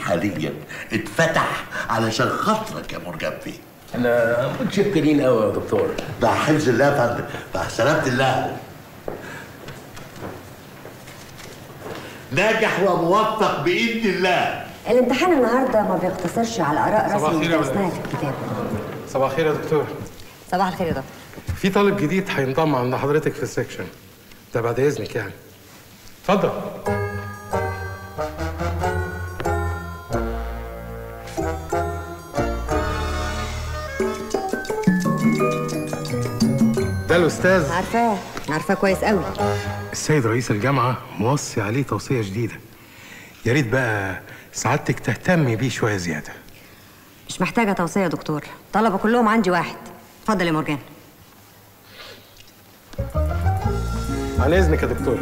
حاليا اتفتح علشان خاطرك يا مرجان بيه احنا متشكرين قوي يا دكتور مع حفظ الله يا فندم مع سلامة الله ناجح وموفق بإذن الله الامتحان النهارده ما بيقتصرش على اراء صباح رسمي الخير يا درسناها ولاد. في الكتاب صباح الخير يا دكتور صباح الخير يا دكتور في طالب جديد هينضم عند حضرتك في السكشن ده بعد اذنك يعني اتفضل ده الاستاذ عارفاه عارفاه كويس قوي السيد رئيس الجامعه موصي عليه توصيه جديده يا ريت بقى سعادتك تهتمي بيه شويه زياده مش محتاجه توصيه يا دكتور طلبه كلهم عندي واحد اتفضل يا مرجان على اذنك يا دكتور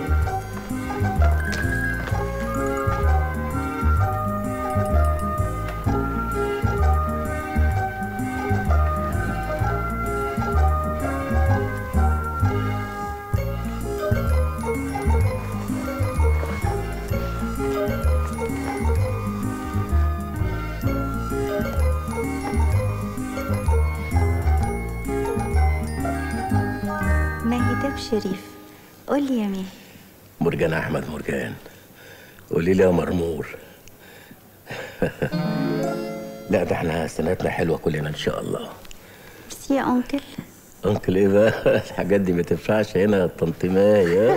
ماهي شريف قول لي يا ماهي مرجان احمد مرجان قولي لي يا مرمور لا ده احنا سنتنا حلوه كلنا ان شاء الله ميرسي يا انكل انكل ايه بقى الحاجات دي ما تنفعش هنا يا طنط ماي ها؟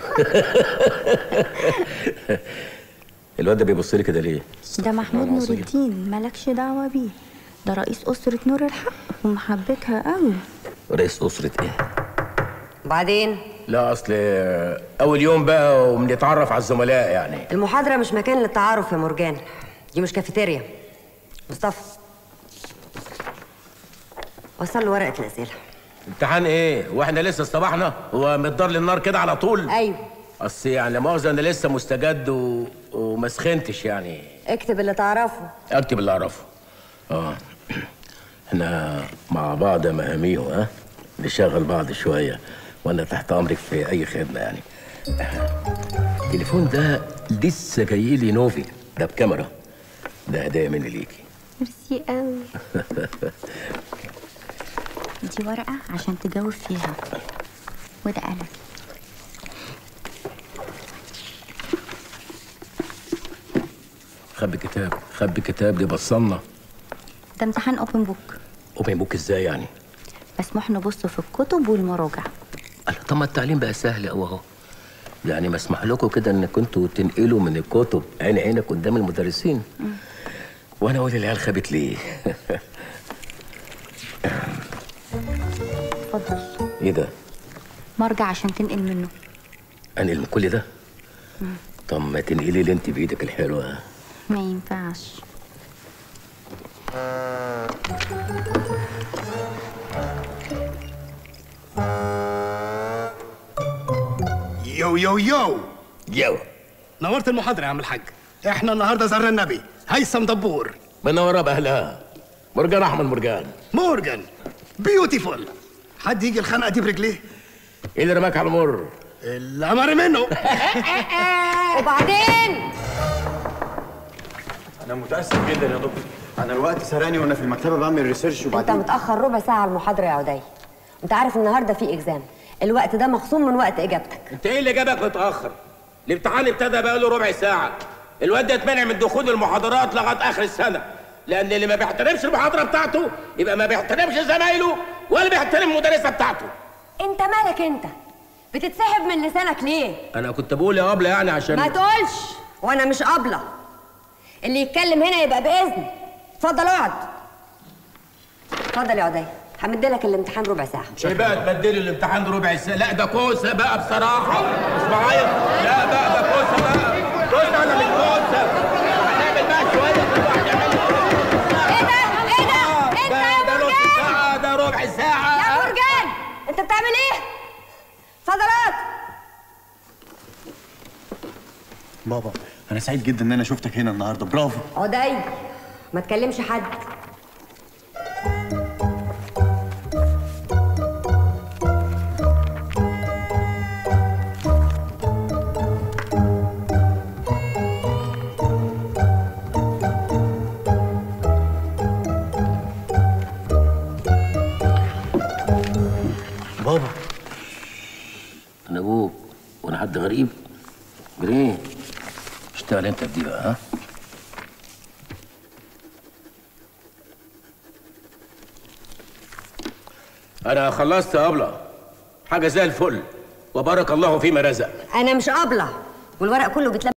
الواد ده بيبص لي كده ليه ده محمود نور الدين مالكش دعوه بيه ده رئيس اسره نور الحق ومحبتها قوي رئيس اسره ايه وبعدين لا اصل اول يوم بقى وبنتعرف على الزملاء يعني المحاضره مش مكان للتعارف يا مرجان دي مش كافيتيريا مصطفى وصل له ورقه الاسئله امتحان ايه واحنا لسه اصطبحنا هو متدار للنار كده على طول ايوه اصل يعني لا مؤاخذه انا لسه مستجد و... وما سخنتش يعني اكتب اللي تعرفه اكتب اللي اعرفه اه احنا مع بعض يا مهاميو ها نشغل بعض شويه وانا تحت امرك في اي خدمه يعني التليفون ده لسه جاي لي نوفي ده بكاميرا ده هدايا مني ليكي ميرسي قوي دي ورقه عشان تجاوب فيها وده قلم خبي كتاب خبي كتاب دي بصلنا ده امتحان اوبن بوك اوبن بوك ازاي يعني مسموح نبص في الكتب والمراجع قال طب ما التعليم بقى سهل قوي اهو يعني مسمح لكم كده ان كنتوا تنقلوا من الكتب عين عينك قدام المدرسين وانا اقول العيال خابت ليه اتفضل ايه ده مرجع عشان تنقل منه انقل من كل ده طب ما تنقلي لي انت بايدك الحلوه ما ينفعش يو يو يو يو نورت المحاضرة يا عم الحاج احنا النهارده زرنا النبي هيثم دبور منوره باهلها مرجان احمد مرجان مورجان بيوتيفول حد يجي الخنقة دي برجليه ايه اللي رماك على المر الأمر منه وبعدين انا متاسف جدا يا دكتور انا الوقت سرقني وانا في المكتبه بعمل ريسيرش انت وبعدين متاخر ربع ساعه على المحاضره يا عدي انت عارف النهارده في اكزام الوقت ده مخصوم من وقت اجابتك انت ايه اللي جابك متاخر الامتحان ابتدى بقاله ربع ساعه الواد ده اتمنع من دخول المحاضرات لغايه اخر السنه لان اللي ما بيحترمش المحاضره بتاعته يبقى ما بيحترمش زمايله ولا بيحترم المدرسه بتاعته انت مالك انت بتتسحب من لسانك ليه انا كنت بقول يا ابله يعني عشان ما تقولش وانا مش قابله اللي يتكلم هنا يبقى باذن اتفضل اقعد اتفضل يا عدي همدلك الامتحان ربع ساعه ايه بقى تبدلي الامتحان ربع ساعه لا ده كوسه بقى بصراحه مش معايا لا بقى ده كوسه بقى كوسه انا من كوسه هنعمل بقى شويه كل واحد يعمل ايه ده ايه ده انت يا ده نص مرجان ساعه ده ربع ساعه يا مرجان انت بتعمل ايه اتفضل اقعد بابا انا سعيد جدا ان انا شفتك هنا النهارده برافو عدي ما تكلمش حد بابا انا ابوك وانا حد غريب جرين اشتغل انت في دي بقى ها انا خلصت يا ابله حاجه زي الفل وبارك الله فيما رزق انا مش قابله والورق كله بيتلم